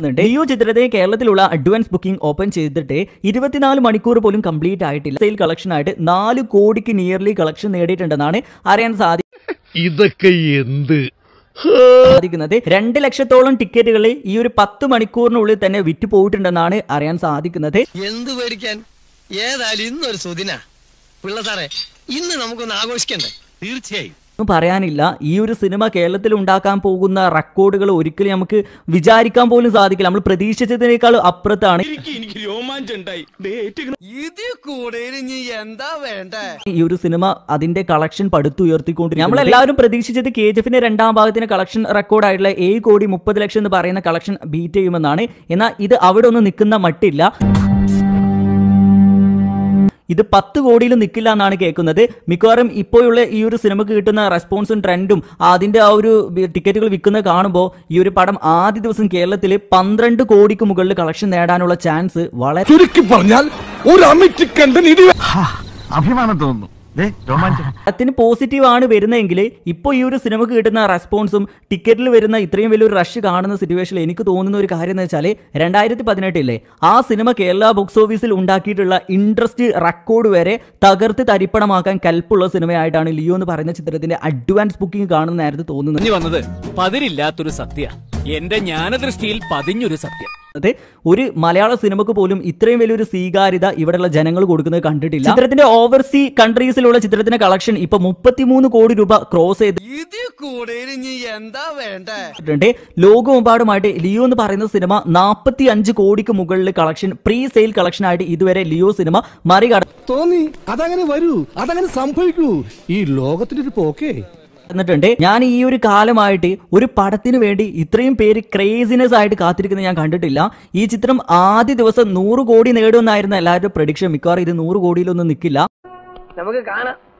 നടക്കുന്നുണ്ട് ലിയോ ചിത്രത്തെ കേരളത്തിലുള്ള അഡ്വാൻസ് ബുക്കിംഗ് ഓപ്പൺ ചെയ്തിട്ട് ഇരുപത്തിനാല് മണിക്കൂർ പോലും കംപ്ലീറ്റ് ആയിട്ടില്ല സെയിൽ കളക്ഷൻ ആയിട്ട് നാല് കോടിക്ക് നിയർലി കളക്ഷൻ നേടിയിട്ടുണ്ടെന്നാണ് അറിയാൻ സാധിക്കുന്നത് ഇതൊക്കെ എന്ത് സാധിക്കുന്നത് രണ്ട് ലക്ഷത്തോളം ടിക്കറ്റുകൾ ഈ ഒരു പത്ത് മണിക്കൂറിനുള്ളിൽ തന്നെ വിറ്റ് പോയിട്ടുണ്ടെന്നാണ് അറിയാൻ സാധിക്കുന്നത് എന്ത് പേടിക്കാൻ ഏതായാലും ഇന്നൊരു സുദിന പിള്ള സാറേ ഇന്ന് നമുക്കൊന്ന് ആഘോഷിക്കണ്ടേ തീർച്ചയായും ഒന്നും പറയാനില്ല ഈ ഒരു സിനിമ കേരളത്തിൽ ഉണ്ടാക്കാൻ പോകുന്ന റെക്കോർഡുകൾ ഒരിക്കലും നമുക്ക് വിചാരിക്കാൻ പോലും സാധിക്കില്ല നമ്മൾ പ്രതീക്ഷിച്ചതിനേക്കാൾ അപ്പുറത്താണ് എനിക്ക് രോമാഞ്ചം ഉണ്ടായി ഇതിൽ കൂടെ ഇനി എന്താ വേണ്ടേ ഈ ഒരു സിനിമ അതിന്റെ കളക്ഷൻ പടുത്തുയർത്തിക്കൊണ്ടിരിക്കും നമ്മൾ എല്ലാവരും പ്രതീക്ഷിച്ചത് കെ ജി എഫിന്റെ രണ്ടാം ഭാഗത്തിന് കളക്ഷൻ റെക്കോർഡ് ആയിട്ടുള്ള ഏഴ് കോടി മുപ്പത് ലക്ഷം എന്ന് പറയുന്ന കളക്ഷൻ ബീറ്റ് ചെയ്യുമെന്നാണ് എന്നാൽ ഇത് അവിടെ ഒന്നും നിൽക്കുന്ന മട്ടില്ല ഇത് പത്ത് കോടിയിലും നിൽക്കില്ല എന്നാണ് കേൾക്കുന്നത് മിക്കവാറും ഇപ്പോഴുള്ള ഈ ഒരു സിനിമക്ക് കിട്ടുന്ന റെസ്പോൺസും ട്രെൻഡും അതിന്റെ ആ ഒരു ബി- ടിക്കറ്റുകൾ വിൽക്കുന്നത് കാണുമ്പോൾ ഈ ഒരു പടം ആദ്യ ദിവസം കേരളത്തിൽ പന്ത്രണ്ട് കോടിക്ക് മുകളിൽ കളക്ഷൻ നേടാനുള്ള ചാൻസ് വളരെ ചുരുക്കി പറഞ്ഞാൽ ഒരു അമിറ്റ് കണ്ടൻ ഇടി അഭിമാനം തോന്നുന്നു ദേ, രോമാഞ്ചം അതിന് പോസിറ്റീവ് ആണ് വരുന്നതെങ്കിൽ ഇപ്പോൾ ഈ ഒരു സിനിമക്ക് കിട്ടുന്ന റെസ്പോൺസും ടിക്കറ്റിൽ വരുന്ന ഇത്രയും വലിയൊരു റഷ് കാണുന്ന സിറ്റുവേഷനിൽ എനിക്ക് തോന്നുന്ന ഒരു കാര്യം എന്ന് വെച്ചാൽ രണ്ടായിരത്തി പതിനെട്ടില്ലേ ആ സിനിമ കേരള ബോക്സ് ഓഫീസിൽ ഉണ്ടാക്കിയിട്ടുള്ള ഇൻട്രസ്റ്റ് റെക്കോർഡ് വരെ തകർത്ത് തരിപ്പണമാക്കാൻ കൽപ്പുള്ള സിനിമയായിട്ടാണ് ലിയോ എന്ന് പറയുന്ന ചിത്രത്തിന്റെ അഡ്വാൻസ് ബുക്കിംഗ് കാണുന്നതായിരുന്നു തോന്നുന്നത് പറഞ്ഞു വന്നത് പതിരില്ലാത്തൊരു സത്യ എന്റെ ജ്ഞാനദൃഷ്ടിയിൽ പതിഞ്ഞൊരു സത്യം അത് ഒരു മലയാള സിനിമക്ക് പോലും ഇത്രയും വലിയൊരു സ്വീകാര്യത ഇവിടെയുള്ള ജനങ്ങൾ കൊടുക്കുന്നത് കണ്ടിട്ടില്ല ചിത്രത്തിന്റെ ഓവർസീ കൺട്രീസിലുള്ള ചിത്രത്തിന്റെ കളക്ഷൻ ഇപ്പൊ മുപ്പത്തിമൂന്ന് കോടി രൂപ ക്രോസ് ചെയ്ത് ഇതിൽ കൂടെ ഇനി എന്താ വേണ്ടേ ണ്ട് ലോകമെമ്പാടുമായിട്ട് ലിയോ എന്ന് പറയുന്ന സിനിമ നാൽപ്പത്തി അഞ്ച് കോടിക്ക് മുകളിൽ കളക്ഷൻ പ്രീ സെയിൽ കളക്ഷൻ ആയിട്ട് ഇതുവരെ ലിയോ സിനിമ തോന്നി അതങ്ങനെ വരൂ അതങ്ങനെ സംഭവിക്കൂ ഈ ലോകത്തിന്റെ ഒരു പോക്കേ മറികടന്നിട്ടുണ്ട് ഞാൻ ഈ ഒരു കാലമായിട്ട് ഒരു പടത്തിന് വേണ്ടി ഇത്രയും പേര് ക്രേസിനെസ് ആയിട്ട് കാത്തിരിക്കുന്നത് ഞാൻ കണ്ടിട്ടില്ല ഈ ചിത്രം ആദ്യ ദിവസം നൂറ് കോടി നേടുമെന്നായിരുന്നു എല്ലാവരുടെ പ്രഡിക്ഷൻ മിക്കവാറും ഇത് നൂറ് കോടിയിലൊന്നും നിൽക്കില്ല നമുക്ക് കാണാം